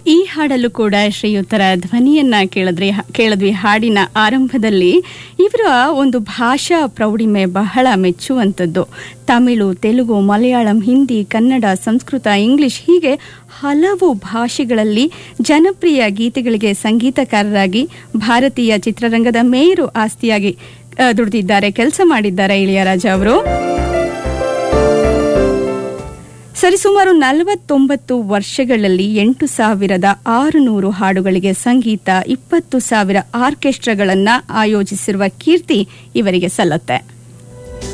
ಈ ಹಾಡಲ್ಲೂ ಕೂಡ ಶ್ರೀಯುತರ ಧ್ವನಿಯನ್ನ ಕೇಳಿದ್ರಿ ಕೇಳಿದ್ವಿ ಹಾಡಿನ ಆರಂಭದಲ್ಲಿ ಇವರ ಒಂದು ಭಾಷಾ ಪ್ರೌಢಿಮೆ ಬಹಳ ಮೆಚ್ಚುವಂಥದ್ದು ತಮಿಳು ತೆಲುಗು ಮಲಯಾಳಂ ಹಿಂದಿ ಕನ್ನಡ ಸಂಸ್ಕೃತ ಇಂಗ್ಲಿಷ್ ಹೀಗೆ ಹಲವು ಭಾಷೆಗಳಲ್ಲಿ ಜನಪ್ರಿಯ ಗೀತೆಗಳಿಗೆ ಸಂಗೀತಕಾರರಾಗಿ ಭಾರತೀಯ ಚಿತ್ರರಂಗದ ಮೇರು ಆಸ್ತಿಯಾಗಿ ಆ, ದುಡಿದಿದ್ದಾರೆ ಕೆಲಸ ಮಾಡಿದ್ದಾರೆ ಇಳಿಯರಾಜ ಅವರು ಸರಿಸುಮಾರು ನಲವತ್ತೊಂಬತ್ತು ವರ್ಷಗಳಲ್ಲಿ ಎಂಟು ಸಾವಿರದ ಆರುನೂರು ಹಾಡುಗಳಿಗೆ ಸಂಗೀತ ಇಪ್ಪತ್ತು ಸಾವಿರ ಆರ್ಕೆಸ್ಟ್ರಾಗಳನ್ನ ಆಯೋಜಿಸಿರುವ ಕೀರ್ತಿ ಇವರಿಗೆ ಸಲ್ಲುತ್ತೆ